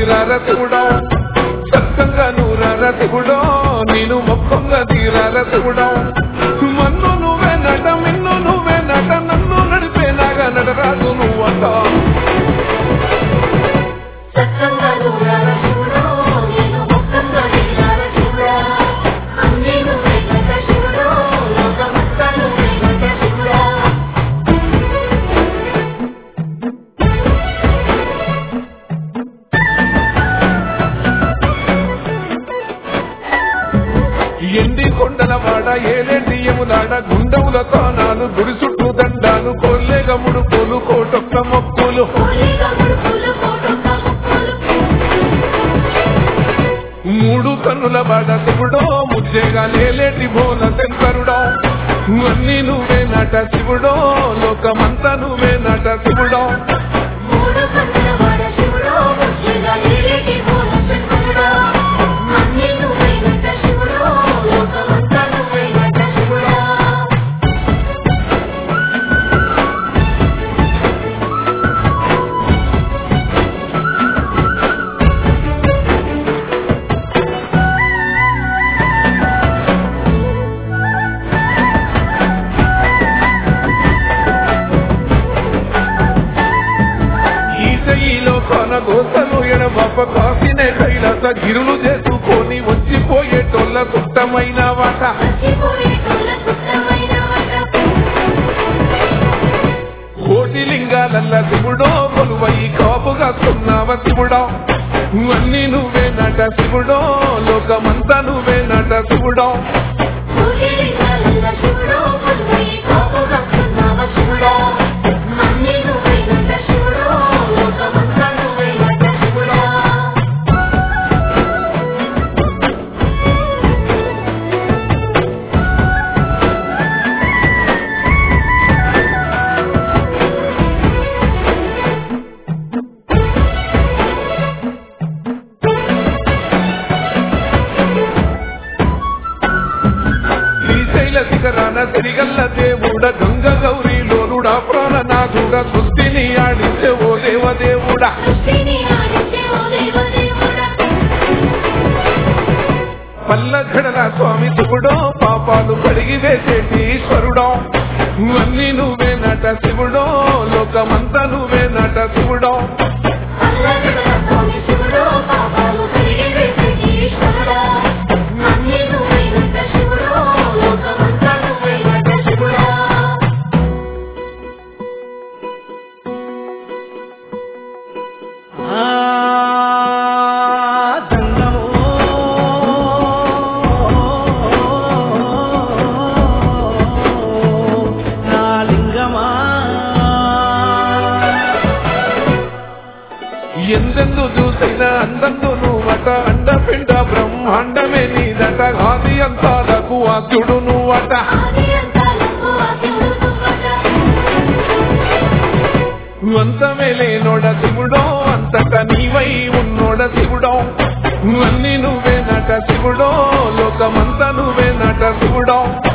తీరార శివుడో సత్యంగా నూరార శివుడో నేను మొక్కంగా తీరార శివుడో మన్ను నువ్వే నట మిన్ను నువ్వే నట నన్ను నడిపేలాగా నటరాజు నువ్వంట సత్యంగా నూరాల శివుడో, నేను మొక్కంగా నీలాల శివుడా. అన్నీ నువ్వే గత శివుడో, లోకమంతా నువ్వే గత శివుడా. ఎండి కొండల వాడ ఏలేంటి యములాడ గుండముల తానాలు గుడి చుట్టూ దండాలు కొల్లేగ ముడుపులు కోటొక్క మొక్కులు కోలిగా ముడుపులు, కోటొక్క ముక్కులు. మూడు కన్నుల వాడ శివుడో ముద్దేగా లేలేటి బోల శంకరుడో అన్ని నువ్వే నట శివుడో లోకమంతా నువ్వే నట శివుడో మూడు కన్నుల వాడ శివుడో, ముద్దుగా లేలేటి మూల శంకరుడా. అన్నీ నువ్వే గత శివుడో, లోకమంతా నువ్వే గత శివుడా. ఈసయిలో కొన గోసలు ఎడమప కాసినే కైలాస గిరులు చేసుకొని వచ్చిపోయేటోళ్ళ సుత్తమైన వాట మర్చిపోయేటోళ్ళ సుత్తమైన వట. కోటి లింగాలల్ల శివుడో కొలువై కాపుగా సున్నావ శివుడో అన్ని నువ్వే నట శివుడో లోకమంతా నువ్వే నట శివుడో కోటిలింగాలల్ల శివుడో, కొలువై కాపుగా ఉన్నావ శివుడా. అన్నీ నువ్వే గత శివుడో, లోకమంతా నువ్వే గత శివుడా. శ్రీశైల శిఖరాన తిరిగల్ల దేవుడ గంగ గౌరీ లోనుడా ప్రాణనాథుడ సృష్టిని ఆడించే ఓ దేవదేవుడా సృష్టిని ఆడించే ఓ దేవదేవుడా. పల్లఘడల స్వామి శివుడో పాపాలు కడిగి వేసేటి ఈశ్వరుడో అన్ని నువ్వే నట శివుడో లోకమంతా నువ్వే నట శివుడో అల్లగడల స్వామి శివుడో, పాపాలు కడిగివేసేటి ఈశ్వరుడా. అన్నీ నువ్వే గత శివుడో, లోకమంతా నువ్వే గత శివుడా. ఎందెందు చూసైనా అందందు నువ్వట అండపిండ బ్రహ్మాండమే నీదట ఆది అంతాలకు ఆద్యుడు నువ్వట ఆది అంతాలకు ఆద్యుడు నువ్వట. అంతమే లేనోడ శివుడో అంతట నీవై ఉన్నోడ శివుడో అన్ని నువ్వే నట శివుడో లోకమంతా నువ్వే నట శివుడో